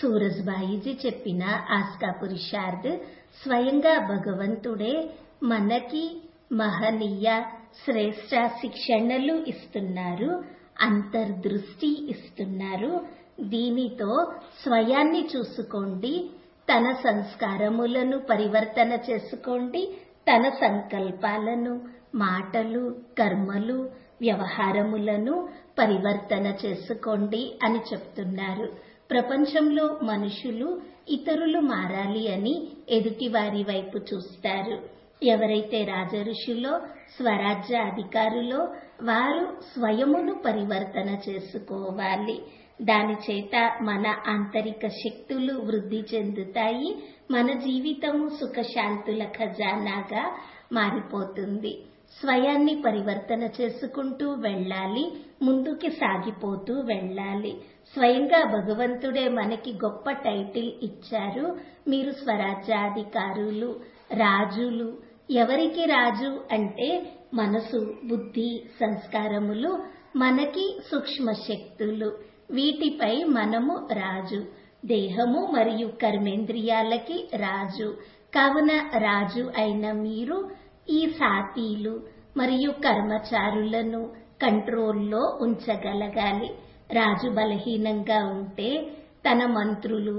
సూరజ్బాయిజీ చెప్పిన ఆస్కా పురుషార్థ్ స్వయంగా భగవంతుడే మనకి మహనీయ శ్రేష్ట శిక్షణలు ఇస్తున్నారు అంతర్దృష్టి ఇస్తున్నారు దీనితో స్వయాన్ని చూసుకోండి తన సంస్కారములను పరివర్తన చేసుకోండి తన సంకల్పాలను మాటలు కర్మలు వ్యవహారములను పరివర్తన చేసుకోండి అని చెప్తున్నారు ప్రపంచంలో మనుషులు ఇతరులు మారాలి అని ఎదుటివారి వైపు చూస్తారు ఎవరైతే రాజఋషులో స్వరాజ్య అధికారులో వారు స్వయమును పరివర్తన చేసుకోవాలి దాని చేత మన ఆంతరిక శక్తులు వృద్ధి చెందుతాయి మన జీవితము సుఖశాంతుల ఖజానాగా మారిపోతుంది స్వయాన్ని పరివర్తన చేసుకుంటూ వెళ్ళాలి ముందుకి సాగిపోతూ వెళ్ళాలి స్వయంగా భగవంతుడే మనకి గొప్ప టైటిల్ ఇచ్చారు మీరు స్వరాజ్యాధికారులు రాజులు ఎవరికి రాజు అంటే మనసు బుద్ధి సంస్కారములు మనకి సూక్ష్మ శక్తులు వీటిపై మనము రాజు దేహము మరియు కర్మేంద్రియాలకి రాజు కావున రాజు అయిన మీరు ఈ సాతీలు మరియు కర్మచారులను కంట్రోల్లో ఉంచగలగాలి రాజు బలహీనంగా ఉంటే తన మంత్రులు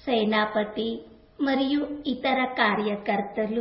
సేనాపతి మరియు ఇతర కార్యకర్తలు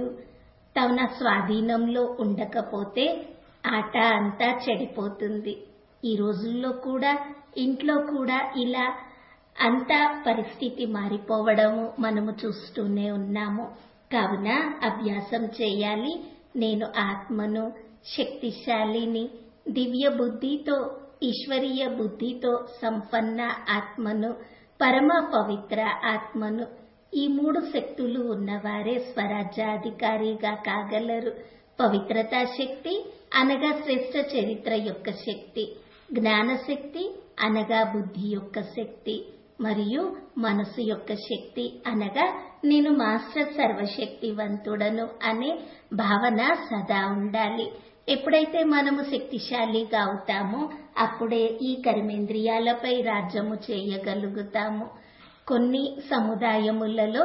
తన స్వాధీనంలో ఉండకపోతే ఆట అంతా చెడిపోతుంది ఈ రోజుల్లో కూడా ఇంట్లో కూడా ఇలా అంతా పరిస్థితి మారిపోవడము మనము చూస్తూనే ఉన్నాము కావున అభ్యాసం చేయాలి నేను ఆత్మను శక్తిశాలిని దివ్య బుద్ధితో ఈశ్వరీయ బుద్ధితో సంపన్న ఆత్మను పరమ పవిత్ర ఆత్మను ఈ మూడు శక్తులు ఉన్నవారే స్వరాజ్యాధికారిగా కాగలరు పవిత్రతా శక్తి అనగా శ్రేష్ట చరిత్ర యొక్క శక్తి జ్ఞానశక్తి అనగా బుద్ధి యొక్క శక్తి మరియు మనసు యొక్క శక్తి అనగా నేను మాస్టర్ సర్వశక్తివంతుడను అనే భావన సదా ఉండాలి ఎప్పుడైతే మనము శక్తిశాలిగా అవుతామో అప్పుడే ఈ కర్మేంద్రియాలపై రాజ్యము చేయగలుగుతాము కొన్ని సముదాయములలో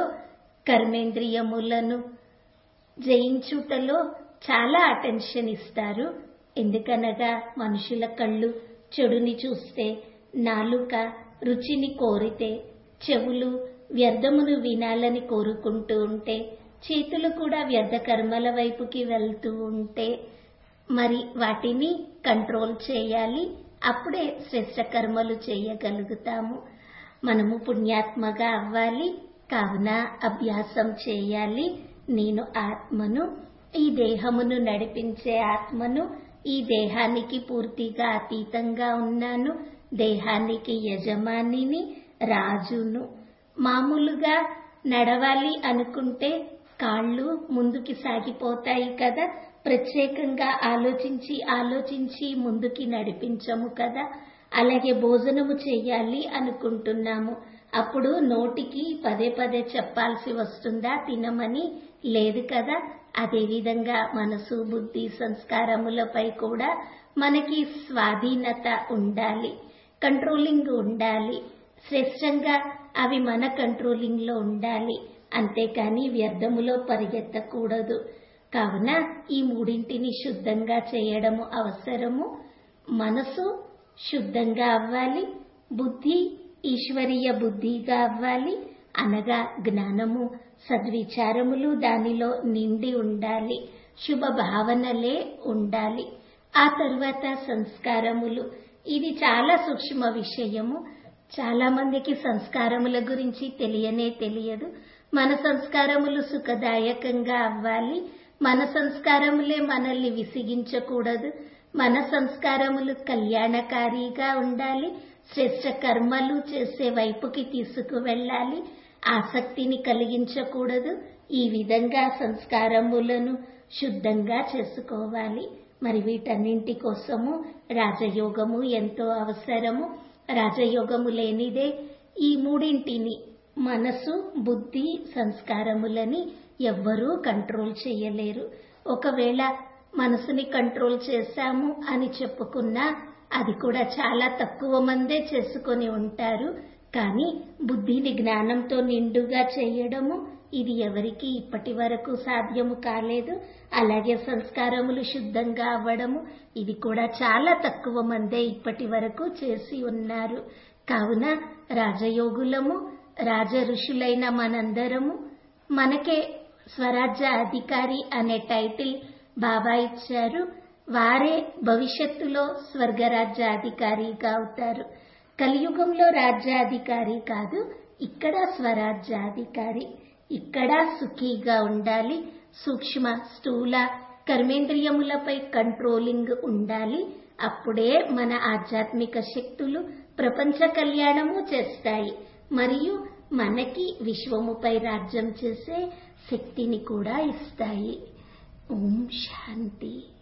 కర్మేంద్రియములను జయించుటలో చాలా అటెన్షన్ ఇస్తారు ఎందుకనగా మనుషుల కళ్ళు చెడుని చూస్తే నాలుక రుచిని కోరితే చెవులు వ్యర్థమును వినాలని కోరుకుంటూ ఉంటే చేతులు కూడా వ్యర్థ కర్మల వైపుకి వెళ్తూ ఉంటే మరి వాటిని కంట్రోల్ చేయాలి అప్పుడే శ్రేష్ట కర్మలు చేయగలుగుతాము మనము పుణ్యాత్మగా అవ్వాలి కావున అభ్యాసం చేయాలి నేను ఆత్మను ఈ దేహమును నడిపించే ఆత్మను ఈ దేహానికి పూర్తిగా అతీతంగా ఉన్నాను దేహానికి యజమానిని రాజును మామూలుగా నడవాలి అనుకుంటే కాళ్ళు ముందుకి సాగిపోతాయి కదా ప్రత్యేకంగా ఆలోచించి ఆలోచించి ముందుకి నడిపించము కదా అలాగే భోజనము చేయాలి అనుకుంటున్నాము అప్పుడు నోటికి పదే పదే చెప్పాల్సి వస్తుందా తినమని లేదు కదా అదేవిధంగా మనసు బుద్ధి సంస్కారములపై కూడా మనకి స్వాధీనత ఉండాలి కంట్రోలింగ్ ఉండాలి శ్రేష్టంగా అవి మన కంట్రోలింగ్ లో ఉండాలి అంతేకాని వ్యర్థములో పరిగెత్తకూడదు కావున ఈ మూడింటిని శుద్ధంగా చేయడము అవసరము మనసు శుద్ధంగా అవ్వాలి బుద్ధి ఈశ్వరీయ బుద్ధిగా అవ్వాలి అనగా జ్ఞానము సద్విచారములు దానిలో నిండి ఉండాలి శుభ భావనలే ఉండాలి ఆ తరువాత సంస్కారములు ఇది చాలా సూక్ష్మ విషయము చాలా మందికి సంస్కారముల గురించి తెలియనే తెలియదు మన సంస్కారములు సుఖదాయకంగా అవ్వాలి మన సంస్కారములే మనల్ని విసిగించకూడదు మన సంస్కారములు కళ్యాణకారిగా ఉండాలి శ్రేష్ట కర్మలు చేసే వైపుకి తీసుకువెళ్ళాలి ఆసక్తిని కలిగించకూడదు ఈ విధంగా సంస్కారములను శుద్ధంగా చేసుకోవాలి మరి వీటన్నింటి కోసము రాజయోగము ఎంతో అవసరము రాజయోగము లేనిదే ఈ మూడింటిని మనసు బుద్ధి సంస్కారములని ఎవ్వరూ కంట్రోల్ చేయలేరు ఒకవేళ మనసుని కంట్రోల్ చేశాము అని చెప్పుకున్నా అది కూడా చాలా తక్కువ మందే చేసుకొని ఉంటారు కానీ బుద్ధిని జ్ఞానంతో నిండుగా చేయడము ఇది ఎవరికి ఇప్పటి వరకు సాధ్యము కాలేదు అలాగే సంస్కారములు శుద్ధంగా అవ్వడము ఇది కూడా చాలా తక్కువ మందే ఇప్పటి వరకు చేసి ఉన్నారు కావున రాజయోగులము రాజ ఋషులైన మనందరము మనకే స్వరాజ్య అధికారి అనే టైటిల్ బాబా ఇచ్చారు వారే భవిష్యత్తులో స్వర్గరాజ్యాధికారిగా అవుతారు కలియుగంలో రాజ్యాధికారి కాదు ఇక్కడ స్వరాజ్యాధికారి ఇక్కడ సుఖీగా ఉండాలి సూక్ష్మ స్థూల కర్మేంద్రియములపై కంట్రోలింగ్ ఉండాలి అప్పుడే మన ఆధ్యాత్మిక శక్తులు ప్రపంచ కళ్యాణము చేస్తాయి మరియు మనకి విశ్వముపై రాజ్యం చేసే శక్తిని కూడా ఇస్తాయి ఓం శాంతి